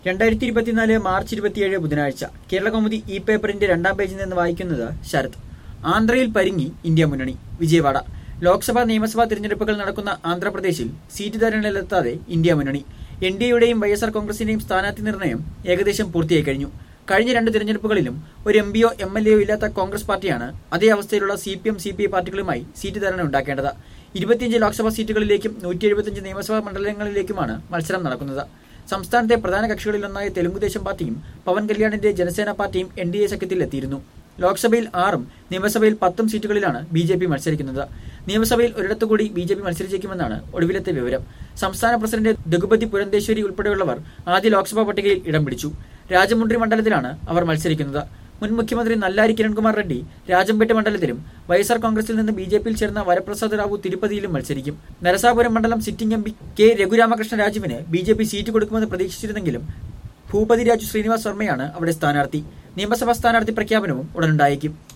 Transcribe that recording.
രണ്ടായിരത്തി ഇരുപത്തിനാല് മാർച്ച് ഇരുപത്തിയേഴ് ബുധനാഴ്ച കേരളകൗമുദി ഇ പേപ്പറിന്റെ രണ്ടാം പേജിൽ നിന്ന് വായിക്കുന്നത് ശരത് ആന്ധ്രയിൽ പരിങ്ങി ഇന്ത്യ മുന്നണി വിജയവാഡ ലോക്സഭാ നിയമസഭാ തിരഞ്ഞെടുപ്പുകൾ നടക്കുന്ന ആന്ധ്രാപ്രദേശിൽ സീറ്റ് ധാരണയിലെത്താതെ ഇന്ത്യ മുന്നണി എൻ ഡി എയുടെയും വൈ എസ് ആർ കോൺഗ്രസിന്റെയും സ്ഥാനാർത്ഥി നിർണയം ഏകദേശം പൂർത്തിയായി കഴിഞ്ഞു കഴിഞ്ഞ രണ്ട് തിരഞ്ഞെടുപ്പുകളിലും ഒരു എം പിയോ എം എൽ എയോ ഇല്ലാത്ത കോൺഗ്രസ് പാർട്ടിയാണ് അതേ അവസ്ഥയിലുള്ള C P M C P I പാർട്ടികളുമായി സീറ്റ് ധാരണ ഉണ്ടാക്കേണ്ടത് ഇരുപത്തിയഞ്ച് ലോക്സഭാ സീറ്റുകളിലേക്കും നൂറ്റി എഴുപത്തിയഞ്ച് നിയമസഭാ മണ്ഡലങ്ങളിലേക്കുമാണ് മത്സരം നടക്കുന്നത് സംസ്ഥാനത്തെ പ്രധാന കക്ഷികളിലൊന്നായ തെലുങ്കുദേശം പാർട്ടിയും പവൻ കല്യാണിന്റെ ജനസേന പാർട്ടിയും എൻ ഡി എ സഖ്യത്തിൽ എത്തിയിരുന്നു ലോക്സഭയിൽ ആറും നിയമസഭയിൽ പത്തും സീറ്റുകളിലാണ് ബി ജെ പി മത്സരിക്കുന്നത് നിയമസഭയിൽ ഒരിടത്തുകൂടി ബി ജെ പി മത്സരിച്ചേക്കുമെന്നാണ് ഒടുവിലത്തെ വിവരം സംസ്ഥാന പ്രസിഡന്റ് രഘുപതി പുരന്തേശ്വരി ഉൾപ്പെടെയുള്ളവർ ആദ്യ ലോക്സഭാ പട്ടികയിൽ ഇടം പിടിച്ചു രാജമുണ്ട്രി മണ്ഡലത്തിലാണ് അവർ മത്സരിക്കുന്നത് മുൻ മുഖ്യമന്ത്രി നല്ലാരി കിരൺകുമാർ റെഡ്ഡി രാജംപേട്ട് മണ്ഡലത്തിലും വൈഎസ്ആർ കോൺഗ്രസിൽ നിന്ന് ബി ജെ പിയിൽ ചേർന്ന വരപ്രസാദ് റാവു തിരുപ്പതിയിലും മത്സരിക്കും നരസാപുരം മണ്ഡലം sitting M P K Raghuramakrishna രാജുവിന് ബി ജെ പി സീറ്റ് കൊടുക്കുമെന്ന് പ്രതീക്ഷിച്ചിരുന്നെങ്കിലും ഭൂപതി രാജു ശ്രീനിവാസ് വർമ്മയാണ് അവിടെ സ്ഥാനാർത്ഥി നിയമസഭാ സ്ഥാനാർത്ഥി പ്രഖ്യാപനവും ഉടനുണ്ടായേക്കും